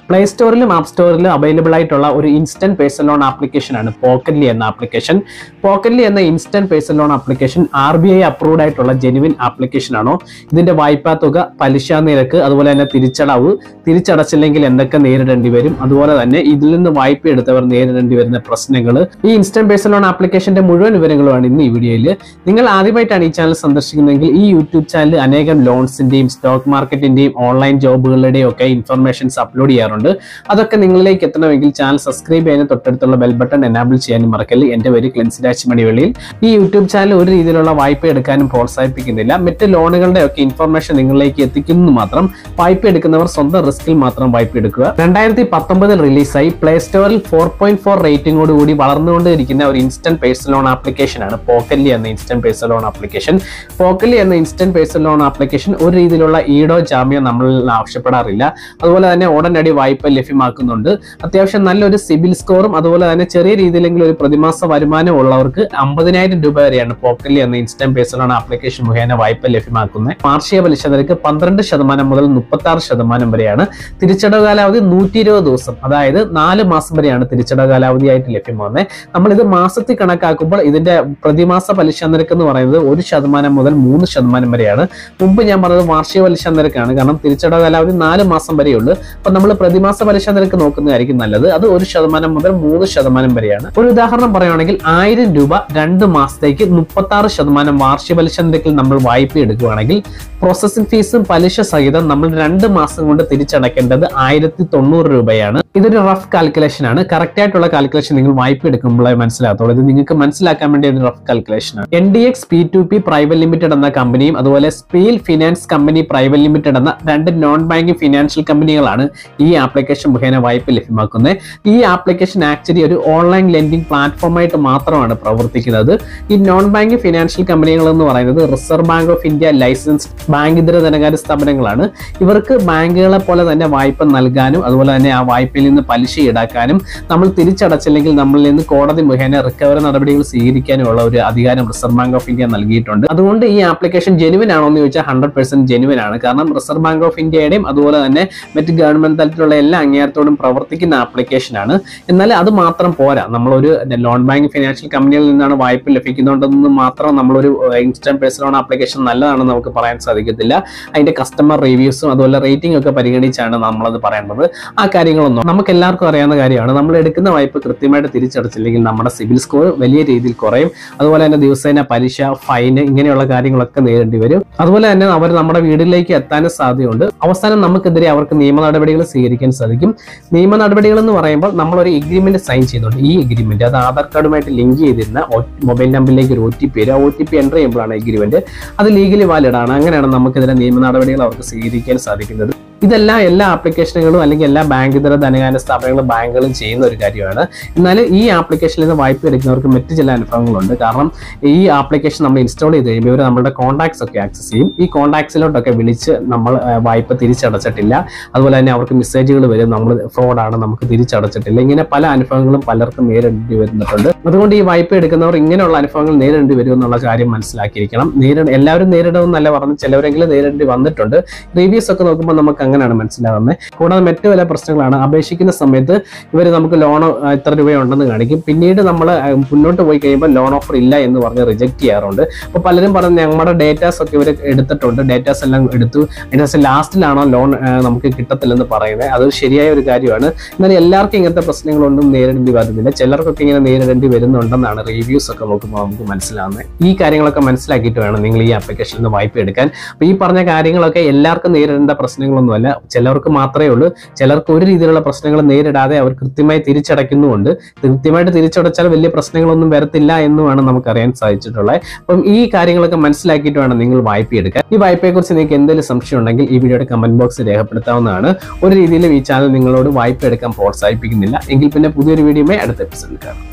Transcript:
play സ്റ്റോറിലും app സ്റ്റോറിലും available ആയിട്ടുള്ള ഒരു ഇൻസ്റ്റന്റ് പേഴ്സണൽ ലോൺ ആപ്ലിക്കേഷൻ ആണ് പോക്കറ്റ്ലി എന്ന ആപ്ലിക്കേഷൻ പോക്കറ്റ്ലി എന്ന instant personal loan application R B I approved ആയിട്ടുള്ള ജെനുവിൻ ആപ്ലിക്കേഷൻ ആണോ ഇതിന്റെ വായ്പാ തുക പലിശ നിരക്ക് അതുപോലെ തന്നെ തിരിച്ചടവ് തിരിച്ചടച്ചില്ലെങ്കിൽ എന്തൊക്കെ നേരിടേണ്ടി വരും അതുപോലെ തന്നെ ഇതിൽ നിന്ന് വായ്പ എടുത്തവർ നേരിടേണ്ടി വരുന്ന പ്രശ്നങ്ങൾ ഈ ഇൻസ്റ്റന്റ് പേഴ്സണൽ ലോൺ ആപ്ലിക്കേഷന്റെ മുഴുവൻ വിവരങ്ങളുമാണ് ഇന്ന് ഈ വീഡിയോയിൽ നിങ്ങൾ ആദ്യമായിട്ടാണ് ഈ ചാനൽ സന്ദർശിക്കുന്നതെങ്കിൽ ഈ യൂട്യൂബ് ചാനൽ അനേകം ലോൺസിന്റെയും സ്റ്റോക്ക് മാർക്കറ്റിന്റെയും ഓൺലൈൻ ജോബുകളുടെയും ഒക്കെ ഇൻഫർമേഷൻസ് അപ്ലോഡ് ചെയ്യാറുണ്ട് അതൊക്കെ നിങ്ങളിലേക്ക് എത്തണമെങ്കിൽ ചാനൽ സബ്സ്ക്രൈബ് ചെയ്യാനും തൊട്ടടുത്തുള്ള ബെൽ ബട്ടൺ എനാബിൾ ചെയ്യാനും മറക്കല് എന്റെ പേര് ക്ലെൻസിരാജ് മണിവെളിയിൽ ഈ യൂട്യൂബ് ചാനൽ ഒരു രീതിയിലുള്ള വായ്പ എടുക്കാനും പ്രോത്സാഹിപ്പിക്കുന്നില്ല മറ്റ് ലോണുകളുടെ ഒക്കെ ഇൻഫർമേഷൻ നിങ്ങളിലേക്ക് എത്തിക്കുന്നു മാത്രം വായ്പ എടുക്കുന്നവർ സ്വന്തം റിസ്കിൽ മാത്രം വായ്പ എടുക്കുക രണ്ടായിരത്തി പത്തൊമ്പതിൽ റിലീസായി പ്ലേ സ്റ്റോറിൽ ഫോർ പോയിന്റ് ഫോർ റേറ്റിംഗോട് കൂടി വളർന്നുകൊണ്ടിരിക്കുന്ന ഒരു ഇൻസ്റ്റന്റ് പേഴ്സണൽ ലോൺ ആപ്ലിക്കേഷൻ ആണ് പോക്കല്ലി എന്ന instant personal loan application Pocketly എന്ന ഇൻസ്റ്റന്റ് പേഴ്സണൽ ലോൺ ആപ്ലിക്കേഷൻ ഒരു രീതിയിലുള്ള ഈടോ ജാമ്യോ നമ്മളിൽ നിന്ന് ആവശ്യപ്പെടാറില്ല അതുപോലെ തന്നെ ഉടനടി വായ്പ ലഭ്യമാക്കുന്നുണ്ട് അത്യാവശ്യം നല്ലൊരു സിബിൽ സ്കോറും അതുപോലെ തന്നെ ചെറിയ രീതിയിലെങ്കിലും ഒരു പ്രതിമാസ വരുമാനം ഉള്ളവർക്ക് അമ്പതിനായിരം രൂപ വരെയാണ് പോക്കല്ലി എന്ന ഇൻസ്റ്റന്റ് പേഴ്സണൽ ലോൺ ആപ്ലിക്കേഷൻ മുഖേന വായ്പ ലഭ്യമാക്കുന്നത് വാർഷിക പലിശ നിരക്ക് പന്ത്രണ്ട് ശതമാനം മുതൽ മുപ്പത്തി ആറ് ശതമാനം വരെയാണ് തിരിച്ചടവ് കാലാവധി നൂറ്റി ഇരുപത് ദിവസം അതായത് നാല് മാസം വരെയാണ് തിരിച്ചടവ് കാലാവധിയായിട്ട് ലഭ്യമാകുന്നത് നമ്മൾ ഇത് മാസത്തിൽ കണക്കാക്കുമ്പോൾ ഇതിന്റെ പ്രതിമാസ പലിശ നിരക്ക് എന്ന് പറയുന്നത് ഒരു ശതമാനം മുതൽ മൂന്ന് ശതമാനം വരെയാണ് മുമ്പ് ഞാൻ പറഞ്ഞത് വാർഷിക പലിശ നിരക്കാണ് കാരണം തിരിച്ചടവ് കാലാവധി നാല് മാസം വരെയുള്ളൂ അപ്പൊ നമ്മൾ പ്രതിമാസ പലിശ നിരക്ക് നോക്കുന്നതായിരിക്കും നല്ലത് അത് ഒരു ശതമാനം മുതൽ മൂന്ന് ശതമാനം വരെയാണ് ഒരു ഉദാഹരണം പറയുകയാണെങ്കിൽ ആയിരം രൂപ രണ്ട് മാസത്തേക്ക് മുപ്പത്തി ആറ് ശതമാനം വാർഷിക പലിശ നിരക്കിൽ നമ്മൾ വായ്പ എടുക്കുകയാണെങ്കിൽ പ്രോസസ്സിംഗ് ഫീസും പലിശ സഹിതം നമ്മൾ രണ്ട് മാസം കൊണ്ട് തിരിച്ചടക്കേണ്ടത് ആയിരത്തി തൊണ്ണൂറ് രൂപയാണ് ഇതൊരു റഫ് കാൽക്കുലേഷൻ ആണ് കറക്റ്റ് ആയിട്ടുള്ള കാൽക്കുലേഷൻ നിങ്ങൾ വായ്പ എടുക്കുമ്പോഴേ മനസ്സിലാകത്തുള്ളൂ ഇത് നിങ്ങൾക്ക് മനസ്സിലാക്കാൻ വേണ്ടി ഒരു റഫ് കാൽക്കുലേഷൻ ആണ് N D X P two P private limited എന്ന കമ്പനിയും അതുപോലെ Speel finance company private limited എന്ന രണ്ട് നോൺ ബാങ്കിങ് ഫിനാൻഷ്യൽ കമ്പനികളാണ് ഈ ആപ്ലിക്കേഷൻ മുഖേന വായ്പ ലഭ്യമാക്കുന്നത് ഈ ആപ്ലിക്കേഷൻ ആക്ച്വലി ഒരു ഓൺലൈൻ ലെൻഡിംഗ് പ്ലാറ്റ്ഫോമായിട്ട് മാത്രമാണ് പ്രവർത്തിക്കുന്നത് ഈ നോൺ ബാങ്കിങ് ഫിനാൻഷ്യൽ കമ്പനികൾ എന്ന് പറയുന്നത് Reserve Bank of India licensed bank ഇതര ധനകാര്യ സ്ഥാപനങ്ങളാണ് ഇവർക്ക് ബാങ്കുകളെ പോലെ തന്നെ വായ്പ നൽകാനും അതുപോലെ തന്നെ ആ വായ്പയിൽ നിന്ന് പലിശ ഈടാക്കാനും നമ്മൾ തിരിച്ചടച്ചില്ലെങ്കിൽ നമ്മളിൽ നിന്ന് കോടതി മുഖേന റിക്കവറി നടപടികൾ സ്വീകരിക്കാനുമുള്ള ഒരു അധികാരം റിസർവ് ബാങ്ക് ഓഫ് ഇന്ത്യ നൽകിയിട്ടുണ്ട് അതുകൊണ്ട് ഈ ആപ്ലിക്കേഷൻ ജെനുവിൻ ആണോ എന്ന് ചോദിച്ചാൽ ഹൺഡ്രഡ് പെർസെന്റ് ജെനുവിൻ ആണ് കാരണം റിസർവ് ബാങ്ക് ഓഫ് ഇന്ത്യയുടെയും അതുപോലെ തന്നെ മറ്റ് ഗവൺമെന്റ് തലത്തിലുള്ള എല്ലാ അംഗീകാരത്തോടും പ്രവർത്തിക്കുന്ന ആപ്ലിക്കേഷൻ ആണ് എന്നാൽ അത് മാത്രം പോരാ നമ്മളൊരു ലോൺ ബാങ്ക് ഫിനാൻഷ്യൽ കമ്പനിയിൽ നിന്നാണ് വായ്പ ലഭിക്കുന്നുണ്ടെന്ന് മാത്രം നമ്മളൊരു ഇൻസ്റ്റന്റ് പേഴ്സണൽ ലോൺ ആപ്ലിക്കേഷൻ നല്ലതാണെന്ന് നമുക്ക് പറയാൻ സാധിക്കത്തില്ല അതിന്റെ കസ്റ്റമർ റിവ്യൂസും അതുപോലെ റേറ്റിംഗ് ഒക്കെ പരിഗണിച്ചാണ് നമ്മളത് പറയേണ്ടത് ആ കാര്യങ്ങളൊന്നും നമുക്ക് എല്ലാവർക്കും അറിയാവുന്ന കാര്യമാണ് നമ്മൾ എടുക്കുന്ന വായ്പ കൃത്യമായിട്ട് തിരിച്ചടച്ചില്ലെങ്കിൽ നമ്മുടെ സിബിൽ സ്കോർ വലിയ രീതിയിൽ കുറയും അതുപോലെ തന്നെ ദിവസേന പലിശ ഫൈന് ഇങ്ങനെയുള്ള കാര്യങ്ങളൊക്കെ നേരിടേണ്ടി വരും അതുപോലെ തന്നെ അവർ നമ്മുടെ വീട്ടിലേക്ക് എത്താനും സാധ്യതയുണ്ട് അവസാനം നമുക്കെതിരെ അവർക്ക് നിയമ നടപടികൾ സ്വീകരിക്കാൻ സാധിക്കും നിയമ നടപടികൾ എന്ന് പറയുമ്പോൾ നമ്മളൊരു എഗ്രിമെന്റ് സൈൻ ചെയ്യുന്നുണ്ട് ഈ എഗ്രിമെന്റ് അത് ആധാർ കാർഡുമായിട്ട് ലിങ്ക് ചെയ്തിരുന്ന മൊബൈൽ നമ്പറിലേക്ക് ഒരു ഒ ടി പി വരും ആ ഒ ടി പി എൻ്റർ ചെയ്യുമ്പോഴാണ് എഗ്രിമെന്റ് അത് ലീഗലി വാലിഡ് ആണ് അങ്ങനെയാണ് നമുക്കെതിരെ നിയമ നടപടികൾ അവർക്ക് സ്വീകരിക്കാൻ സാധിക്കുന്നത് ഇതെല്ലാം എല്ലാ ആപ്ലിക്കേഷനുകളും അല്ലെങ്കിൽ എല്ലാ ബാങ്ക് ഇതര ധനകാര്യ സ്ഥാപനങ്ങളും ബാങ്കുകളും ചെയ്യുന്ന ഒരു കാര്യമാണ് എന്നാൽ ഈ ആപ്ലിക്കേഷനിൽ നിന്ന് വായ്പ എടുക്കുന്നവർക്ക് മറ്റ് ചില അനുഭവങ്ങളുണ്ട് കാരണം ഈ ആപ്ലിക്കേഷൻ നമ്മൾ ഇൻസ്റ്റാൾ ചെയ്ത് കഴിയുമ്പോൾ ഇവർ നമ്മുടെ കോൺടാക്ട്സ് ഒക്കെ ആക്സസ് ചെയ്യും ഈ കോൺടാക്ട്സിലോട്ടൊക്കെ വിളിച്ച് നമ്മൾ ആ, വായ്പ തിരിച്ചടച്ചിട്ടില്ല അതുപോലെ തന്നെ അവർക്ക് മെസ്സേജുകൾ വരും നമ്മൾ ഫ്രോഡാണ് നമുക്ക് തിരിച്ചടച്ചിട്ടില്ല ഇങ്ങനെ പല അനുഭവങ്ങളും പലർക്കും നേരിടേണ്ടി വരുന്നിട്ടുണ്ട് അതുകൊണ്ട് ഈ വായ്പ എടുക്കുന്നവർ ഇങ്ങനെയുള്ള അനുഭവങ്ങൾ നേരിടേണ്ടി വരും എന്നുള്ള കാര്യം മനസ്സിലാക്കിയിരിക്കണം നേരിട എല്ലാവരും നേരിടുമെന്നല്ല പറഞ്ഞ് ചിലവരെങ്കിലും നേരിടേണ്ടി വന്നിട്ടുണ്ട് റിവ്യൂസ് ഒക്കെ നോക്കുമ്പോൾ നമുക്ക് അങ്ങനെയാണ് മനസ്സിലാവുന്നത് കൂടാതെ മറ്റു പല പ്രശ്നങ്ങളാണ് അപേക്ഷിക്കുന്ന സമയത്ത് ഇവർ നമുക്ക് ലോൺ ഇത്ര രൂപയുണ്ടെന്ന് കാണിക്കും പിന്നീട് നമ്മൾ മുന്നോട്ട് പോയി കഴിയുമ്പോൾ ലോൺ ഓഫർ ഇല്ല എന്ന് പറഞ്ഞ് റിജക്ട് ചെയ്യാറുണ്ട് അപ്പോൾ പലരും പറഞ്ഞ് നമ്മുടെ ഡേറ്റാസ് ഒക്കെ ഇവർ എടുത്തിട്ടുണ്ട് ഡേറ്റാസ് എല്ലാം എടുത്തു അതിൻ്റെ ശേഷം ലാസ്റ്റിലാണോ ലോൺ നമുക്ക് കിട്ടത്തില്ലെന്ന് പറയുന്നത് അത് ശരിയായ ഒരു കാര്യമാണ് എന്നാൽ എല്ലാവർക്കും ഇങ്ങനത്തെ പ്രശ്നങ്ങളൊന്നും നേരിടേണ്ടി വരുന്നില്ല ചിലർക്കൊക്കെ ഇങ്ങനെ നേരിടേണ്ടി വരുന്നുണ്ടെന്നാണ് റിവ്യൂസ് ഒക്കെ നോക്കുമ്പോൾ നമുക്ക് മനസ്സിലാവുന്നത് ഈ കാര്യങ്ങളൊക്കെ മനസ്സിലാക്കിയിട്ട് വേണം നിങ്ങൾ ഈ ആപ്ലിക്കേഷനിൽ നിന്ന് വായ്പ എടുക്കാൻ അപ്പോൾ ഈ പറഞ്ഞ കാര്യങ്ങളൊക്കെ എല്ലാവർക്കും നേരിടേണ്ട പ്രശ്നങ്ങളൊന്നുമല്ല ചിലർക്ക് മാത്രമേ ഉള്ളൂ ചിലർക്ക് ഒരു രീതിയിലുള്ള പ്രശ്നങ്ങൾ നേരിടാതെ അവർ കൃത്യമായി തിരിച്ചടയ്ക്കുന്നുമുണ്ട് കൃത്യമായിട്ട് തിരിച്ചടച്ചാൽ വലിയ പ്രശ്നങ്ങളൊന്നും വരത്തില്ല എന്നുമാണ് നമുക്ക് അറിയാൻ സാധിച്ചിട്ടുള്ളത് അപ്പം ഈ കാര്യങ്ങളൊക്കെ മനസ്സിലാക്കിയിട്ട് വേണം നിങ്ങൾ വായ്പ എടുക്കാൻ ഈ വായ്പയെക്കുറിച്ച് നിങ്ങൾക്ക് എന്തെങ്കിലും സംശയം ഉണ്ടെങ്കിൽ ഈ വീഡിയോയുടെ കമന്റ് ബോക്സിൽ രേഖപ്പെടുത്താവുന്നതാണ് ഒരു രീതിയിലും ഈ ചാനൽ നിങ്ങളോട് വായ്പ എടുക്കാൻ പ്രോത്സാഹിപ്പിക്കുന്നില്ല എങ്കിൽ പിന്നെ പുതിയൊരു വീഡിയോയുമായി അടുത്ത എപ്പിസോഡിൽ കാണാം